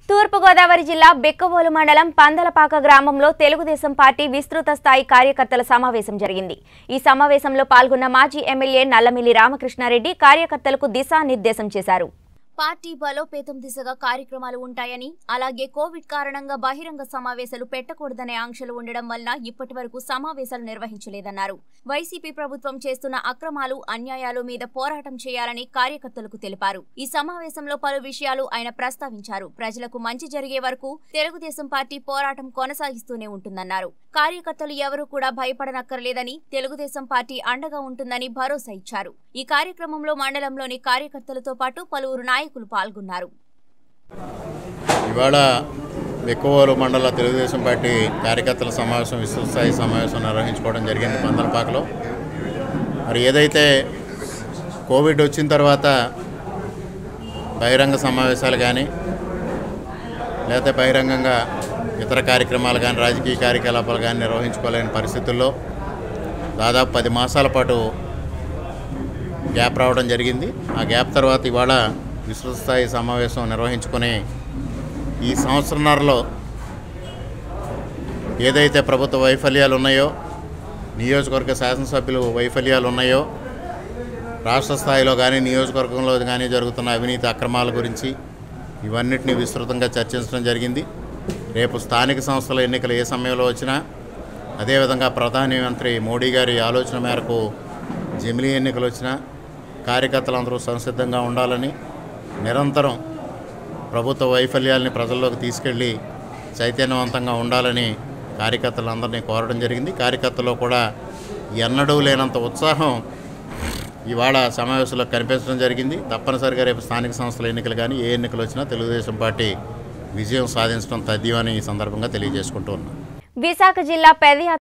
తూర్పుగోదావరి జిల్లా బెక్కవోలు మండలం పందలపాక గ్రామంలో తెలుగుదేశం పార్టీ విస్తృత స్థాయి కార్యకర్తల సమావేశం జరిగింది ఈ సమావేశంలో పాల్గొన్న మాజీ ఎమ్మెల్యే నల్లమిల్లి రామకృష్ణారెడ్డి కార్యకర్తలకు దిశానిర్దేశం చేశారు పార్టీ బలోపేతం దిశగా కార్యక్రమాలు ఉంటాయని అలాగే కోవిడ్ కారణంగా బహిరంగ సమావేశాలు పెట్టకూడదనే ఆంక్షలు ఉండడం వలన ఇప్పటి వరకు సమావేశాలు నిర్వహించలేదన్నారు వైసీపీ ప్రభుత్వం చేస్తున్న అక్రమాలు అన్యాయాలు మీద పోరాటం చేయాలని కార్యకర్తలకు తెలిపారు ఈ సమావేశంలో పలు విషయాలు ఆయన ప్రస్తావించారు ప్రజలకు మంచి జరిగే వరకు తెలుగుదేశం పార్టీ పోరాటం కొనసాగిస్తూనే ఉంటుందన్నారు కార్యకర్తలు ఎవరూ కూడా భయపడనక్కర్లేదని తెలుగుదేశం పార్టీ అండగా ఉంటుందని భరోసా ఇచ్చారు ఈ కార్యక్రమంలో మండలంలోని కార్యకర్తలతో పాటు పలువురు నాయకులు పాల్గొన్నారు ఇవాళ ఎక్కువలు మండల తెలుగుదేశం పార్టీ కార్యకర్తల సమావేశం విస్తృతస్థాయి సమావేశం నిర్వహించుకోవడం జరిగింది పందలపాకలో మరి ఏదైతే కోవిడ్ వచ్చిన తర్వాత బహిరంగ సమావేశాలు కానీ లేకపోతే బహిరంగంగా ఇతర కార్యక్రమాలు కానీ రాజకీయ కార్యకలాపాలు కానీ నిర్వహించుకోలేని పరిస్థితుల్లో దాదాపు పది మాసాల పాటు గ్యాప్ రావడం జరిగింది ఆ గ్యాప్ తర్వాత ఇవాళ విస్తృత స్థాయి సమావేశం నిర్వహించుకొని ఈ సంవత్సరంన్నరలో ఏదైతే ప్రభుత్వ వైఫల్యాలు ఉన్నాయో నియోజకవర్గ శాసనసభ్యులు వైఫల్యాలు ఉన్నాయో రాష్ట్ర స్థాయిలో కానీ నియోజకవర్గంలో కానీ జరుగుతున్న అవినీతి అక్రమాల గురించి ఇవన్నిటిని విస్తృతంగా చర్చించడం జరిగింది రేపు స్థానిక సంస్థల ఎన్నికలు ఏ సమయంలో వచ్చినా అదేవిధంగా ప్రధానమంత్రి మోడీ గారి ఆలోచన మేరకు జమిలీ ఎన్నికలు వచ్చినా కార్యకర్తలందరూ సంసిద్ధంగా ఉండాలని నిరంతరం ప్రభుత్వ వైఫల్యాల్ని ప్రజల్లోకి తీసుకెళ్ళి చైతన్యవంతంగా ఉండాలని కార్యకర్తలందరినీ కోరడం జరిగింది కార్యకర్తల్లో కూడా ఎన్నడూ లేనంత ఉత్సాహం ఇవాళ సమావేశంలో కనిపించడం జరిగింది తప్పనిసరిగా రేపు స్థానిక సంస్థల ఎన్నికలు కానీ ఏ ఎన్నికలు వచ్చినా తెలుగుదేశం పార్టీ విజయం సాధించడం తథ్యమని ఈ సందర్భంగా తెలియజేసుకుంటూ ఉన్నాను విశాఖ జిల్లా పెదయాత్ర